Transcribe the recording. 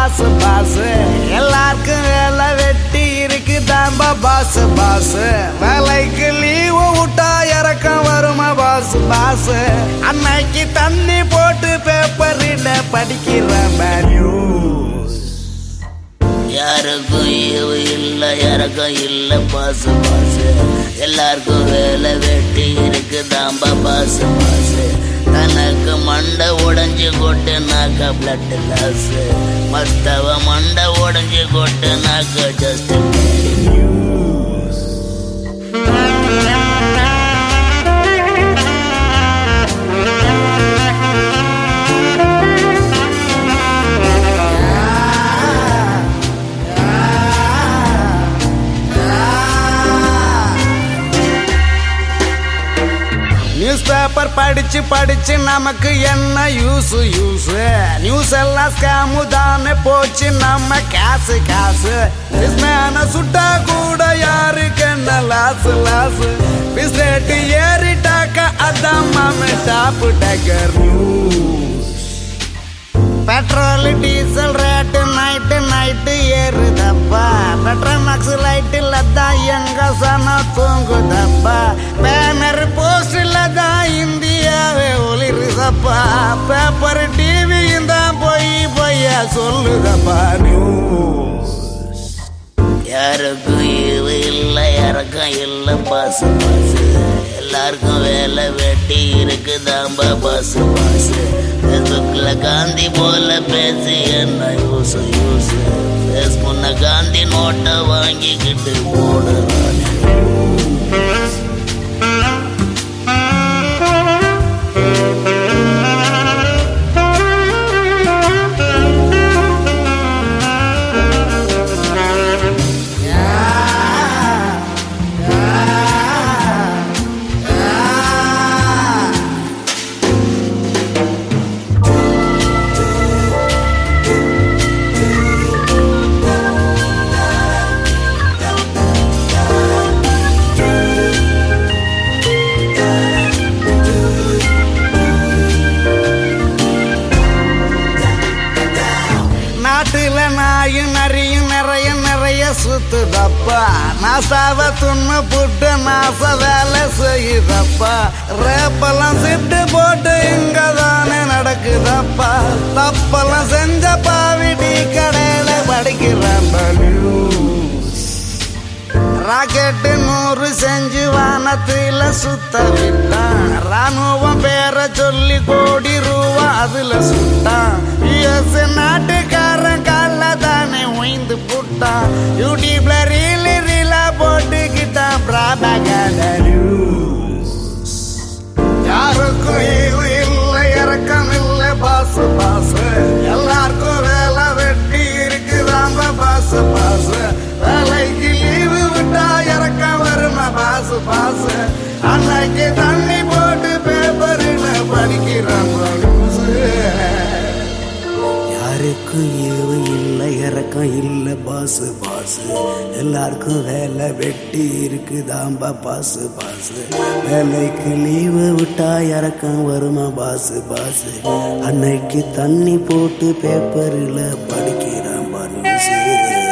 pass pass எல்லாருக்கும் வேலை வெட்டி இருக்கு தாம்பா பாஸ் பாஸ் வேலைக்கு லீவு விட்டா இறக்கம் வருமா பாஸ் பாஸ் அன்னைக்கு தண்ணி போட்டு பேப்பரில் படிக்கிறேன் நியூஸ் யாருக்கும் ஈவு இல்ல இறக்கம் இல்ல பாசு பாசு எல்லாருக்கும் வேலை வெட்டி இருக்கு தாம்பா பாசு பாசு தனக்கு மண்டை உடைஞ்சு கொட்டுனாக்க பிளட் லாஸ் மத்தவ மண்டை உடைஞ்சு கொட்டுனாக்க ஜஸ்ட் நியூஸ் பேப்பர் படிச்சு படிச்சு நமக்கு என்ன யூஸ் யூஸ் நியூஸ் எல்லாம் ஸ்கேமு தானே போச்சு நம்ம காசு காசு பிஸ்மேன சுட்டா கூட யாருக்கு என்ன லாஸ் லாஸ் பிஸ் ரேட்டு ஏறிட்டாக்க அதான் மாம டாப் டக்கர் news petrol diesel rate night night ஏறுதப்பா பெட்ரோல் மாக்ஸ் லைட்டில் தான் எங்க சன தூங்குதப்பா பேனர் போஸ்டில் தான் இந்தியாவே ஒளிருதப்பா பேப்பர் டிவியும் தான் போய் பொய்யா சொல்லுதப்பா நியூஸ் யாருக்கும் ஈவு இல்ல இறக்கம் இல்ல பாசு பாசு எல்லாருக்கும் வேலை வெட்டி இருக்கு தாம்பா பாசு பாசு ஃபேஸ்புக்ல காந்தி போல பேசி என்ன யூஸ் யூஸ் ஃபேஸ் முன்ன காந்தி நோட்டை வாங்கிக்கிட்டு போடுறான் நாட்டுல நாயும் நரியும் நிறைய நிறைய சுத்துதப்பா நாசாவ துண்ணு புட்டு நாச வேலை செய்யுதப்பா ரேப்பெல்லாம் சிட்டு போட்டு இங்க தானே நடக்குதப்பா தப்பெல்லாம் செஞ்ச பாவிடி கடையில படிக்கிறான் ராக்கெட்டு நூறு செஞ்சு வானத்தில சுத்த விட்டான் ராணுவம் பேரை சொல்லி கோடி ரூபா அதுல சுட்டான் யுஎஸ் நாட்டுக்காரன் கால தானே உயிந்து புட்டான் யூடியூப்ல ரீல் ரீலா போட்டுக்கிட்டான் பிராபகண்ட நியூஸ் யாருக்கும் ஈவு இல்லை இறக்கம் இல்லை பாசு பாசு எல்லாருக்கும் வேலை வெட்டி இருக்குதாம்ப பாசு பாசு வேலைக்கு லீவு விட்டா இறக்கம் வருமா பாசு பாசு அன்னைக்கு தண்ணி போட்டு பேப்பரில் படிக்கிறான் யாருக்கும் ஈவு இல்லை இறக்கம் இல்லை பாசு பாசு எல்லாருக்கும் வேலை வெட்டி இருக்குதாம்பா பாசு பாசு வேலைக்கு லீவு விட்டா இறக்கம் வருமா பாசு பாசு அன்னைக்கு தண்ணி போட்டு பேப்பரில் படிக்கிறான் நியூஸு